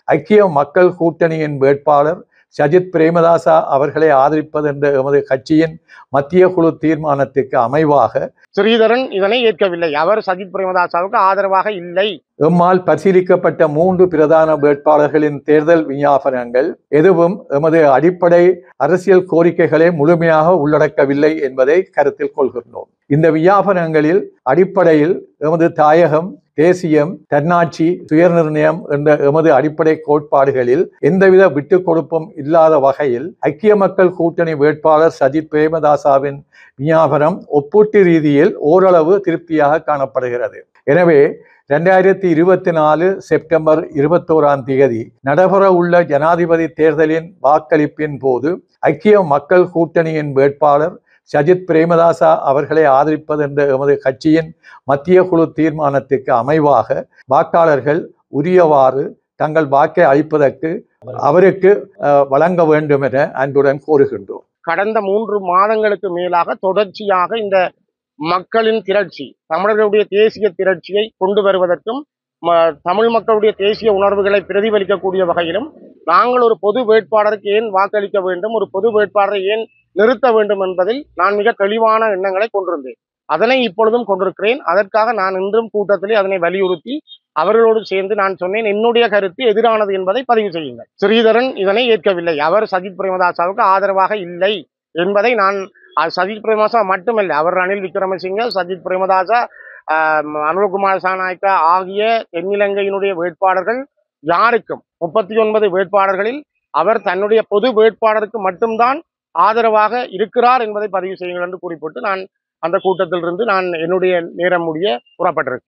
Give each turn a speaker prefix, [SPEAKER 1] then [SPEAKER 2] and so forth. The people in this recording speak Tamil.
[SPEAKER 1] ஐக்கிய மக்கள் கூட்டணியின் வேட்பாளர் சஜித் பிரேமதாசா அவர்களை ஆதரிப்பது என்ற எமது கட்சியின் மத்திய குழு தீர்மானத்துக்கு அமைவாக
[SPEAKER 2] ஸ்ரீதரன் இதனை ஏற்கவில்லை அவர் சஜித் பிரேமதாசாவுக்கு ஆதரவாக இல்லை
[SPEAKER 1] எம்மால் பரிசீலிக்கப்பட்ட மூன்று பிரதான வேட்பாளர்களின் தேர்தல் விஞ்ஞாபனங்கள் எதுவும் எமது அடிப்படை அரசியல் கோரிக்கைகளை முழுமையாக உள்ளடக்கவில்லை என்பதை கருத்தில் கொள்கின்றோம் இந்த விஞ்ஞாபனங்களில் அடிப்படையில் எமது தாயகம் தேசியம் தன்னாட்சி சுயநிர்ணயம் என்ற எமது அடிப்படை கோட்பாடுகளில் எந்தவித விட்டுக் கொடுப்பும் இல்லாத வகையில் ஐக்கிய மக்கள் கூட்டணி வேட்பாளர் சஜித் பிரேமதாசாவின் விஞ்ஞாபனம் ஒப்பீட்டு ரீதியில் ஓரளவு திருப்தியாக காணப்படுகிறது எனவே ரெண்டாயிரத்தி இருபத்தி நாலு செப்டம்பர் இருபத்தோராம் தேதி நடைபெற உள்ள ஜனாதிபதி தேர்தலின் வாக்களிப்பின் போது ஐக்கிய மக்கள் கூட்டணியின் வேட்பாளர் சஜித் பிரேமதாசா அவர்களை ஆதரிப்பது என்ற எமது கட்சியின் மத்திய குழு தீர்மானத்துக்கு அமைவாக வாக்காளர்கள் உரியவாறு தங்கள் வாக்கை அளிப்பதற்கு அவருக்கு அஹ், வழங்க வேண்டும் என அன்புடன் கோருகின்றோம்
[SPEAKER 2] கடந்த மூன்று மாதங்களுக்கு மேலாக தொடர்ச்சியாக இந்த மக்களின் திரட்சி தமிழர்களுடைய தேசிய திரட்சியை கொண்டு வருவதற்கும் ம- தமிழ் மக்களுடைய தேசிய உணர்வுகளை பிரதிபலிக்கக்கூடிய வகையிலும் நாங்கள் ஒரு பொது வேட்பாளருக்கு ஏன் வாக்களிக்க வேண்டும் ஒரு பொது வேட்பாளரை ஏன் நிறுத்த வேண்டும் என்பதில் நான் மிக தெளிவான எண்ணங்களை கொண்டிருந்தேன் அதனை இப்பொழுதும் கொண்டிருக்கிறேன் அதற்காக நான் இன்றும் கூட்டத்திலே அதனை வலியுறுத்தி அவர்களோடு சேர்ந்து நான் சொன்னேன் என்னுடைய கருத்து எதிரானது என்பதை பதிவு செய்யுங்கள் ஸ்ரீதரன் இதனை ஏற்கவில்லை அவர் சஜித் பிரேமதாசாவுக்கு ஆதரவாக இல்லை என்பதை நான் அஹ், சஜித் பிரேமதாசா மட்டுமல்ல அவர் ரணில் விக்ரமசிங்க சஜித் பிரேமதாசா ஆஹ், அனுரகுமார் சாநாயக்கா ஆகிய தென்னிலங்கையினுடைய வேட்பாளர்கள் யாருக்கும் முப்பத்தி ஒன்பது வேட்பாளர்களில் அவர் தன்னுடைய பொது வேட்பாளருக்கு மட்டும்தான் ஆதரவாக இருக்கிறார் என்பதை பதிவு செய்யுங்கள் என்று குறிப்பிட்டு நான் அந்த கூட்டத்திலிருந்து நான் என்னுடைய நேரம் முடிய புறப்பட்டிருக்கேன்